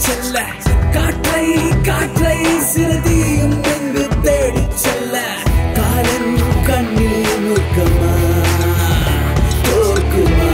செல்ல காற்றை காற்றை சிறுதியும் எங்கு தேடி செல்ல காலன் கண்ணில் நுக்கமா தோற்குமா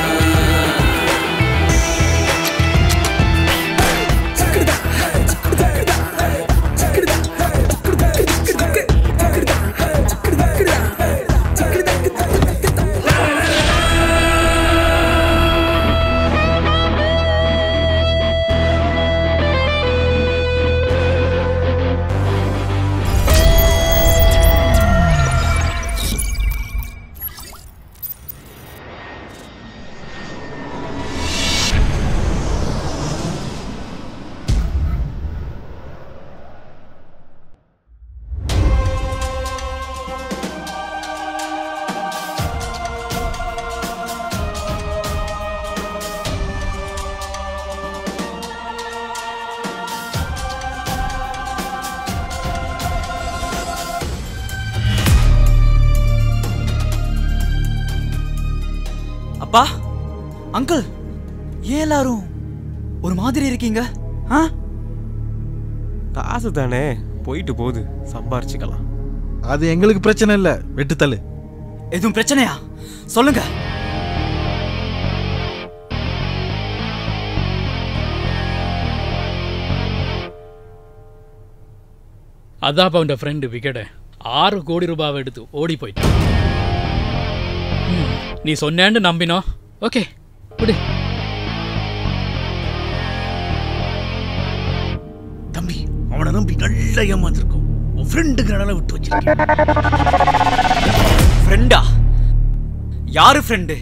அப்பா அங்கிள் ஏன் எல்லாரும் ஒரு மாதிரி இருக்கீங்க ஆ காசு தானே போயிட்டு போகுது சம்பாரிச்சுக்கலாம் அது எங்களுக்கு பிரச்சனை இல்லை வெட்டுத்தள்ளு எதுவும் பிரச்சனையா சொல்லுங்க அதான் அவன் ஃப்ரெண்டு விக்கெட் ஆறு கோடி ரூபாவை எடுத்து ஓடி போயிட்டான் ம், நீ சொன்னேன்னு நம்பினோம் ஓகே விடு தம்பி அவனை நம்பி நல்லா ஏமாந்துருக்கும் உன் ஃப்ரெண்டுங்கிறனால விட்டு வச்சிருக்கேன் ஃப்ரெண்டா யாரு ஃப்ரெண்டு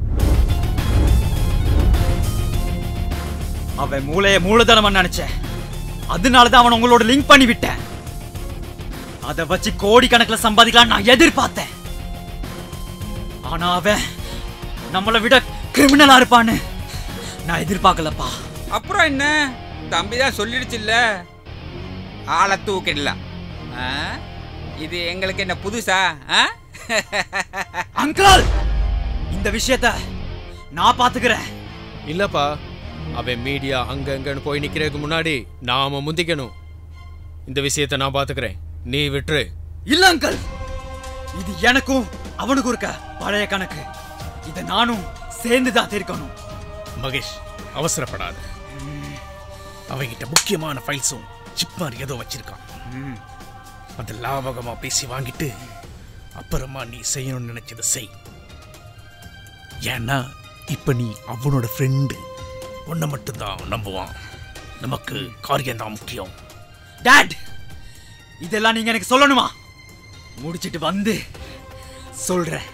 அவன் மூளைய மூலதனமா நினைச்சேன் அதனால தான் அவன் உங்களோட லிங்க் பண்ணி விட்டேன் அதை வச்சு கோடிக்கணக்கில் சம்பாதிக்கலாம் நான் எதிர்பார்த்தேன் ஆனா அவன் நம்மளை விட கிரிமினலா இருப்பான்னு நான் எதிர்பார்க்கலப்பா அப்புறம் என்ன தம்பி தான் சொல்லிடுச்சுல்ல ஆளை தூக்கிடலாம் ஆ? இது எங்களுக்கு என்ன புதுசா ஆ? அங்கிள் இந்த விஷயத்த நான் பாத்துக்கிறேன் இல்லப்பா அவன் மீடியா அங்க அங்கன்னு போய் நிக்கிறதுக்கு முன்னாடி நாம முந்திக்கணும் இந்த விஷயத்தை நான் பாத்துக்கிறேன் நீ விட்டுரு இல்ல அங்கிள் இது எனக்கும் அவனுக்கும் இருக்க பழைய கணக்கு இதை நானும் சேர்ந்து தான் தீர்க்கணும் மகேஷ் அவசரப்படாத அவங்கிட்ட முக்கியமான ஃபைல்ஸும் சிப் மாதிரி ஏதோ வச்சிருக்கான் அதை லாபகமா பேசி வாங்கிட்டு அப்புறமா நீ செய்யணும்னு நினைச்சதை செய் ஏன்னா இப்ப நீ அவனோட ஃப்ரெண்டு உன்னை மட்டும்தான் நம்புவான் நமக்கு காரியம் தான் முக்கியம் டாட் இதெல்லாம் நீங்க எனக்கு சொல்லணுமா முடிச்சிட்டு வந்து சொல்றேன்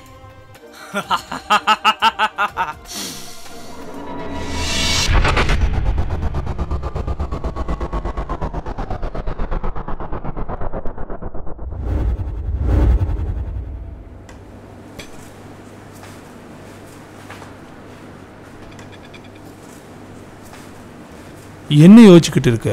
என்ன யோசிச்சுக்கிட்டு இருக்க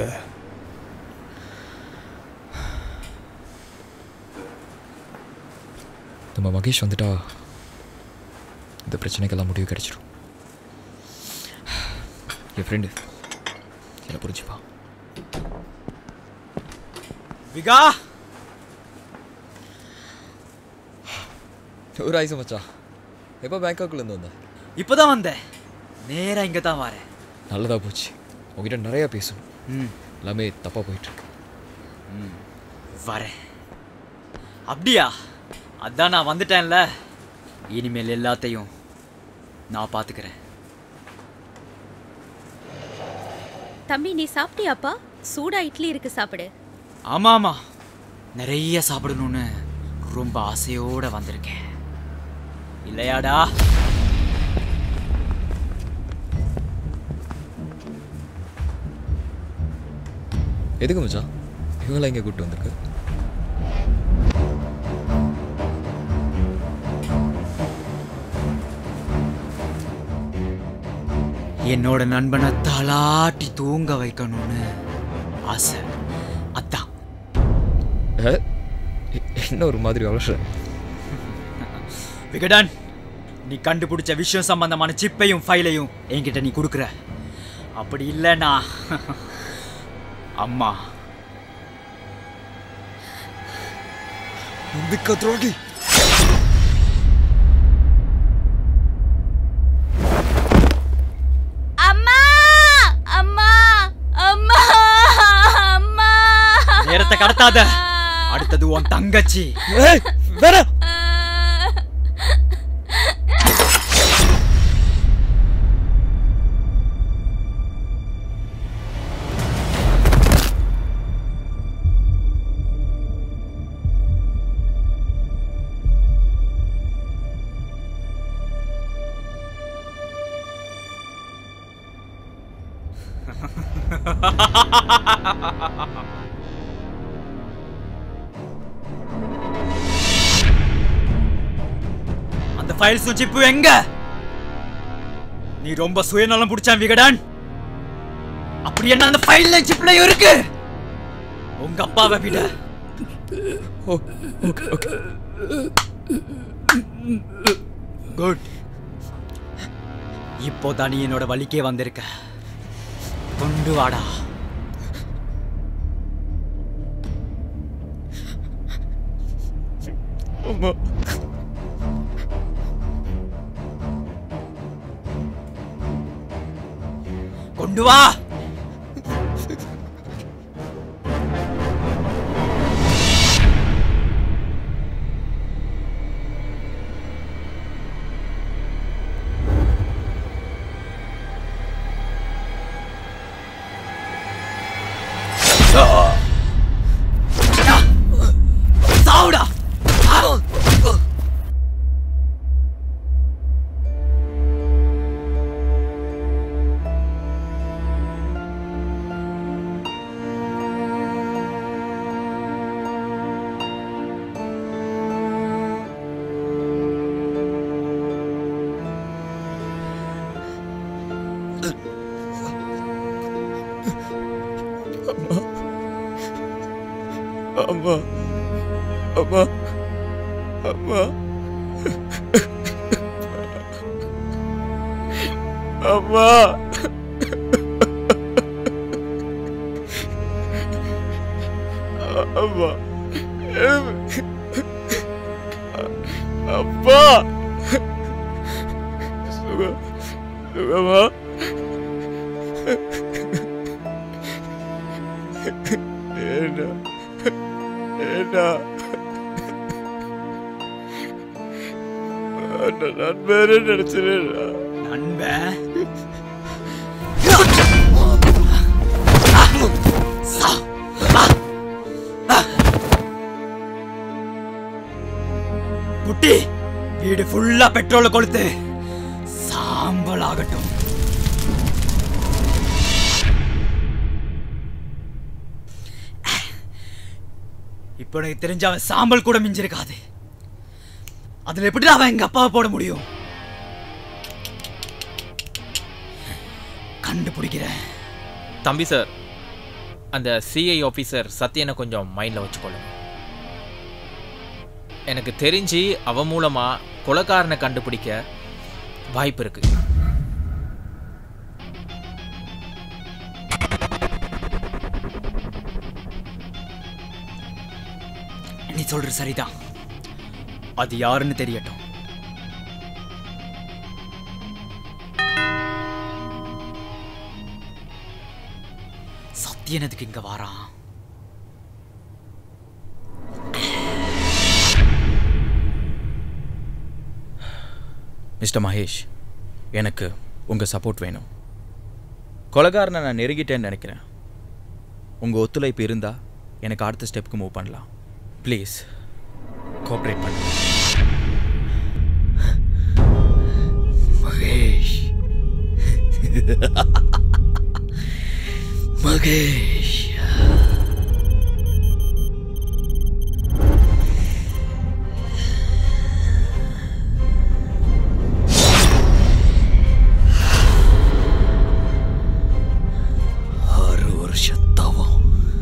நம்ம மகேஷ் வந்துட்டா இந்த பிரச்சனைக்கெல்லாம் முடிவு கிடைச்சிடும் என் ஃப்ரெண்டு என்னை புரிஞ்சுப்பா விகா ஒரு ஆயுசம் மச்சான் எப்போ பேங்காக்லேருந்து வந்த இப்பதான் வந்தேன் நேரா இங்க தான் வரேன் நல்லதா போச்சு உங்ககிட்ட நிறையா பேசணும் ம். எல்லாமே தப்பாக போயிட்டு இருக்கு வரேன் அப்படியா அதான் நான் வந்துட்டேன்ல இனிமேல் எல்லாத்தையும் நான் பாத்துக்கிறேன் தம்பி நீ சாப்பிட்டியாப்பா சூடா இட்லி இருக்கு சாப்பிடு ஆமா ஆமா நிறைய சாப்பிடணும்னு ரொம்ப ஆசையோட வந்திருக்கேன் இல்லையாடா எதுக்கு மச்சான் இவங்களாம் இங்கே கூப்பிட்டு வந்திருக்கு என்னோட நண்பனை தலாட்டி தூங்க வைக்கணும்னு ஆசை அதான் ஏ, எ- என்ன ஒரு மாதிரி வளர்ற விகடன் நீ கண்டுபிடிச்ச விஷயம் சம்பந்தமான சிப்பையும் ஃபைலையும் என்கிட்ட நீ கொடுக்குற அப்படி இல்லைன்னா அம்மா நம்பிக்கை துரோகி அம்மா அம்மா அம்மா அம்மா நேரத்தை கடத்தாத அடுத்தது உன் தங்கச்சி வேற அந்த ஃபைல்ஸும் சிப்பு எங்க நீ ரொம்ப சுயநலம் பிடிச்சான் விகடன் அப்படி என்ன அந்த ஃபைல்ல சிப்லயும் இருக்கு உங்க அப்பாவை விட குட் இப்போதான் நீ என்னோட வழிக்கே வந்திருக்க கொண்டு வாடா அம்மா கொண்டு வா சாவுடா அம்மா அம்மா அம்மா அம்மா அம்மா அப்பா சுகம் சுகமா ஏண்டா ஏண்டா அந்த நண்பரே நினைச்சிருடா நண்பன் குட்டி வீடு ஃபுல்லா பெட்ரோல கொளுத்து சாம்பல் ஆகட்டும் இப்போ எனக்கு தெரிஞ்ச அவன் சாம்பல் கூட மிஞ்சிருக்காது அதுல எப்படி அவன் எங்க அப்பாவை போட முடியும் கண்டுபிடிக்கிறேன் தம்பி சார் அந்த சிஐ ஆஃபீஸர் சத்யனை கொஞ்சம் மைண்டில் வச்சுக்கொள்ளுங்க எனக்கு தெரிஞ்சு அவன் மூலமா கொலைக்காரனை கண்டுபிடிக்க வாய்ப்பு இருக்கு நீ சொல்ற சரிதான் அது யாருன்னு தெரியட்டும் சத்தியன் எதுக்கு இங்க வாரான் மிஸ்டர் மகேஷ் எனக்கு உங்கள் சப்போர்ட் வேணும் கொலைகாரனை நான் நெருங்கிட்டேன்னு நினைக்கிறேன் உங்கள் ஒத்துழைப்பு இருந்தால் எனக்கு அடுத்த ஸ்டெப்புக்கு மூவ் பண்ணலாம் ப்ளீஸ் கோஆப்ரேட் பண்ணுங்க மகேஷ் மகேஷ் ஆறு வருஷத்தவம்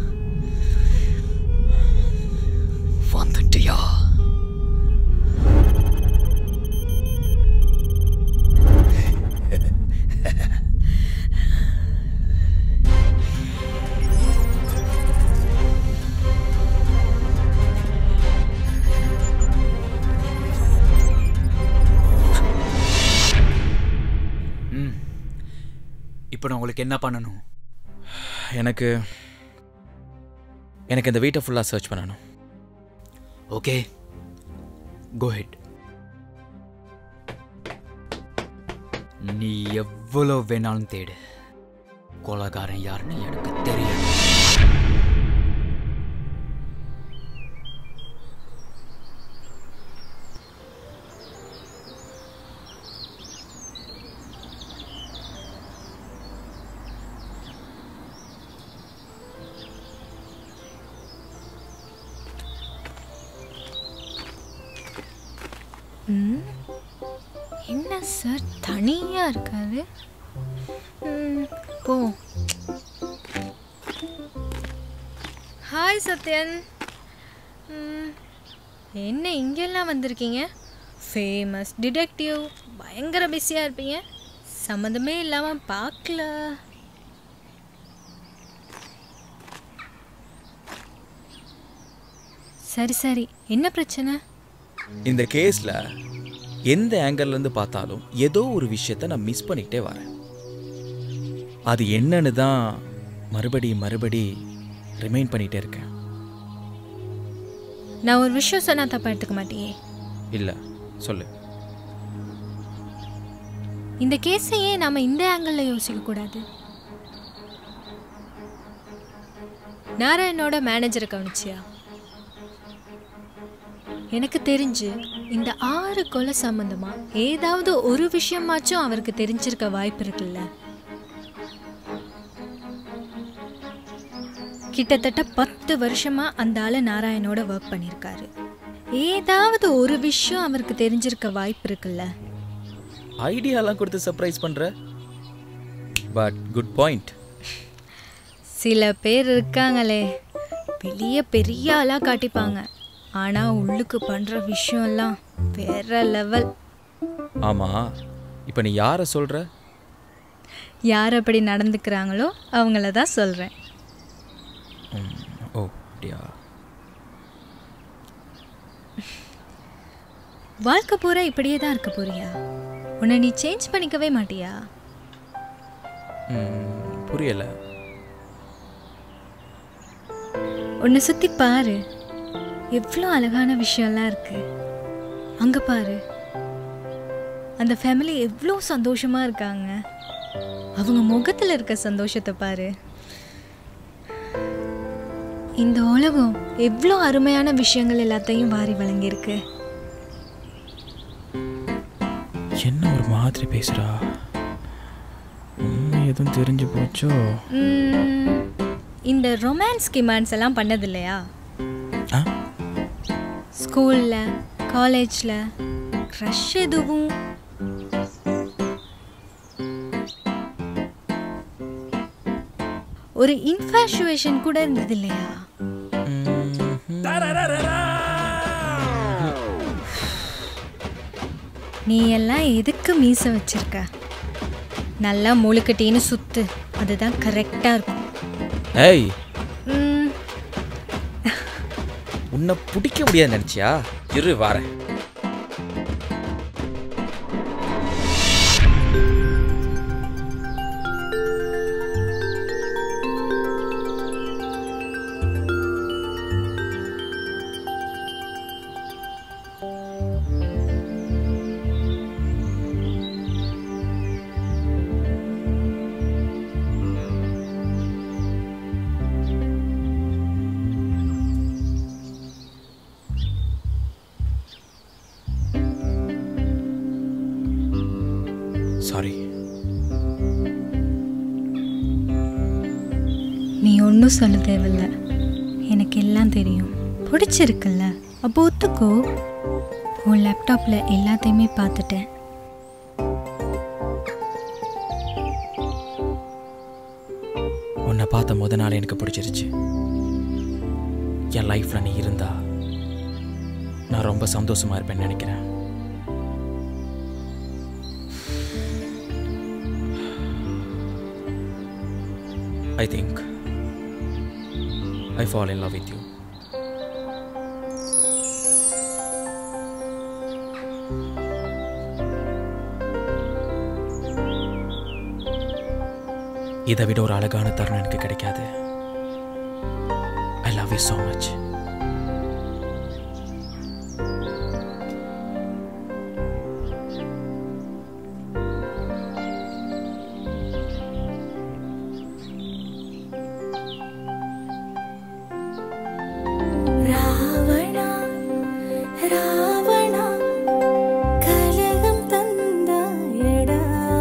வந்துட்டியா நான் உங்களுக்கு என்ன பண்ணணும் எனக்கு எனக்கு இந்த வீட்டை ஃபுல்லாக சர்ச் பண்ணணும் ஓகே கோ ஹெட் நீ எவ்வளோ வேணாலும் தேடு கொலகாரன் யாருன்னு எனக்கு தெரியும் ம் என்ன சார் தனியாக இருக்காரு ம், போ ஹாய் சத்யன் ம், என்ன இங்கெல்லாம் வந்திருக்கீங்க ஃபேமஸ் டிடெக்டிவ் பயங்கர பிஸியாக இருப்பீங்க சம்மந்தமே இல்லாமல் பார்க்கல சரி சரி என்ன பிரச்சனை இந்த கேஸில் எந்த angle-ல இருந்து பார்த்தாலும் ஏதோ ஒரு விஷயத்தை நான் மிஸ் பண்ணிக்கிட்டே வரேன் அது என்னன்னு தான் மறுபடி மறுபடி ரிமைண்ட் பண்ணிகிட்டே இருக்கேன் நான் ஒரு விஷயம் சொன்னா தப்பா எடுத்துக்க மாட்டியே இல்லை சொல்லு இந்த கேஸையே நாம இந்த ஆங்கிளில் யோசிக்க கூடாது நாராயணோட மேனேஜரை கவனிச்சியா எனக்கு தெரிஞ்சு இந்த ஆறு கொலை சம்பந்தமா ஏதாவது ஒரு விஷயமாச்சும் அவருக்கு தெரிஞ்சிருக்க வாய்ப்பு இருக்குல்ல கிட்டத்தட்ட பத்து வருஷமா அந்த ஆளு நாராயணோட ஒர்க் பண்ணியிருக்காரு ஏதாவது ஒரு விஷயம் அவருக்கு தெரிஞ்சிருக்க வாய்ப்பு இருக்குல்ல ஐடியாலாம் கொடுத்து சர்ப்ரைஸ் பண்ணுற பட் குட் பாயிண்ட் சில பேர் இருக்காங்களே வெளியே பெரிய ஆளா காட்டிப்பாங்க ஆனா உள்ளுக்கு பண்ற விஷயம்லாம் வேற லெவல் ஆமாம் இப்போ நீ யாரை சொல்கிற யார் அப்படி நடந்துக்கிறாங்களோ அவங்கள தான் சொல்றேன் ஓ அப்படியா வாழ்க்கை பூரா இப்படியே தான் இருக்க போறியா உன்னை நீ சேஞ்ச் பண்ணிக்கவே மாட்டியா ம், புரியல உன்னை சுத்தி பாரு எவ்வளோ அழகான விஷயம்லாம் இருக்கு அங்க பாரு அந்த ஃபேமிலி எவ்வளோ சந்தோஷமா இருக்காங்க அவங்க முகத்துல இருக்க சந்தோஷத்தை பாரு இந்த உலகம் எவ்வளோ அருமையான விஷயங்கள் எல்லாத்தையும் வாரி வழங்கியிருக்கு என்ன ஒரு மாதிரி பேசுகிறா உண்மை எதுவும் தெரிஞ்சு போச்சோ ம், இந்த ரொமான்ஸ் கிமான்ஸ் எல்லாம் பண்ணது இல்லையா ஸ்கூலில் காலேஜில் க்ரஷ் எதுவும் ஒரு இன்ஃபேஷுவேஷன் கூட இருந்தது இல்லையா நீ எல்லாம் எதுக்கு மீச வச்சிருக்க நல்லா முழுக்கட்டின்னு சுத்து அதுதான் கரெக்டாக இருக்கும் ஏய் ம், உன்னை பிடிக்க முடியாது நினச்சியா இரு வரேன் சாரி நீ ஒன்றும் சொல்ல தேவையில்ல எனக்கு எல்லாம் தெரியும் பிடிச்சிருக்குல்ல அப்போ ஒத்துக்கோ உன் லேப்டாப்பில் எல்லாத்தையுமே பார்த்துட்டேன் உன்னை பார்த்த முத நாள் எனக்கு பிடிச்சிருச்சு என் லைஃப்பில் நீ இருந்தா நான் ரொம்ப சந்தோஷமா இருப்பேன்னு நினைக்கிறேன் I think I fall in love with you இதை விட ஒரு அழகான தருணம் எனக்கு கிடைக்காது I love you so much Ravana Ravana கலகம் தந்தாயடா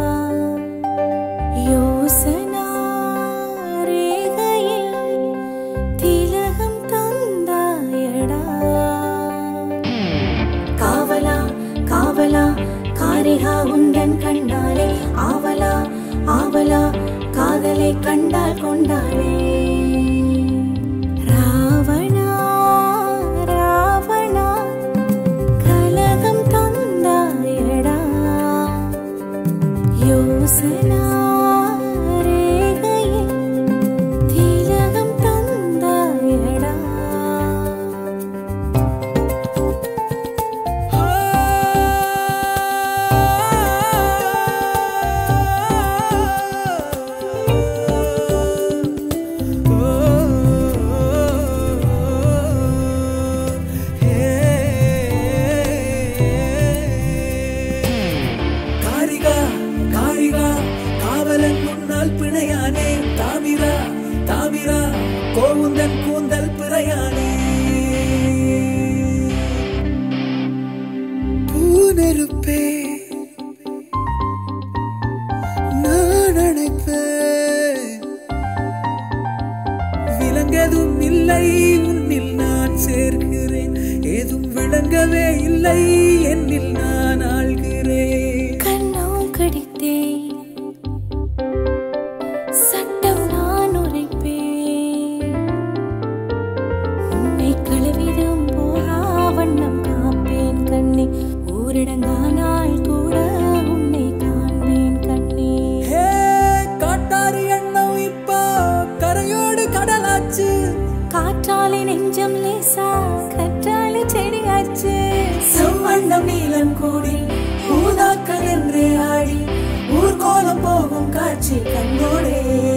யோசனா ரேகையில் திலகம் தந்தாயடா காவலா காவலா காரிகா உந்தன் கண்டாலே ஆவலா ஆவலா காதலை கண்டால் கொண்டாளே ராவணா ராவணா கலகம் தந்தாயடா யோசனா ரேகையில் திலகம் தந்தாயடா காரிகா காரிகா காவலன் முன்னால் பிணையானே தாமிரா தாமிரா கோவுந்தன் கூந்தல் பிறையானே பூனெருப்பே நான் அணைப்பேன் விலங்கதும் இல்லை உன்னில் நான் சேர்க்கிறேன் ஏதும் விளங்கவே இல்லை என்னில் நான் ஆள்கிறேன் கண்ணோ கடித்தேன் சட்டம் நான் உரைப்பேன் உன்னை களவிடும் போகா வண்ணம் காப்பேன் கண்ணே ஊரடங்கானால் கூட உன்னை காண்பேன் கண்ணே ஹே, காட்டாறு எண்ணம் இப்போ கரையோடு கடலாச்சு காற்றாலே நெஞ்சம் லேசா கற்றாலே செடியாச்சு செவ்வண்ணம் நீலம் கூடி ஊதாக்கள் என்று ஆடி ஊர்கோலம் போகும் காட்சி கண்ணோடே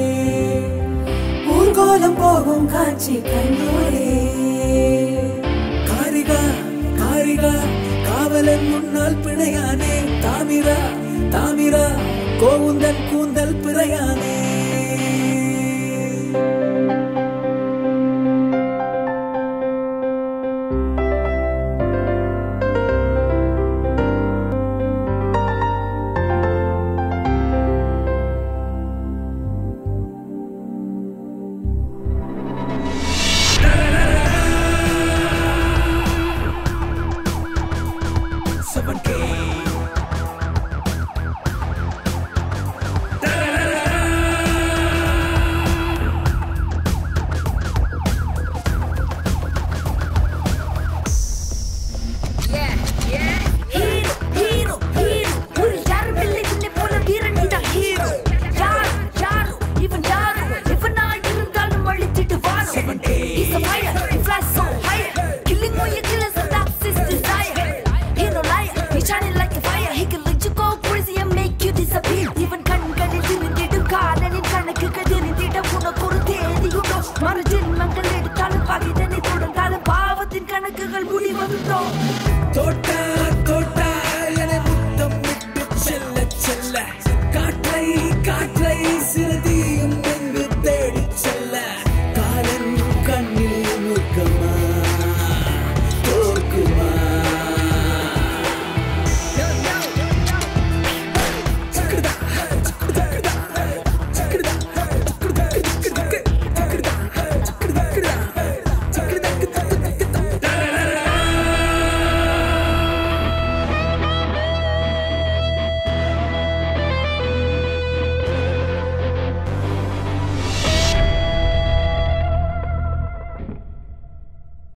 ஊர்கோலம் போகும் காட்சி கண்ணோடே காரிகா காரிகா காவலன் முன்னால் பிணையானே தாமிரா தாமிரா கோவுந்தன் கூந்தல் பிறையானே Seven K. Hero hero hero ஒரு யாரும் இல்லை உன்னை போல வீரன் இதான் ஹீரோ யார் யார் இவன் யார் இவனா இருந்தாலும் அழிச்சிட்டு வாரோ He's a fire, he flies so high Killing all your killers and that's his desire He no liar, he's shining like a fire He can let you go crazy and make you disappear இவன் கண்களில் திரிந்திடும் காலனின் கணக்குகள் தெரிந்திட உனக்கு ஒரு தேதியுண்டோ மறு ஜென்மங்கள் எடுத்தாலும் பகைதனை தொடர்ந்தாலும் பாவத்தின் கணக்குகள் முடிவதுண்டோ தோட்ட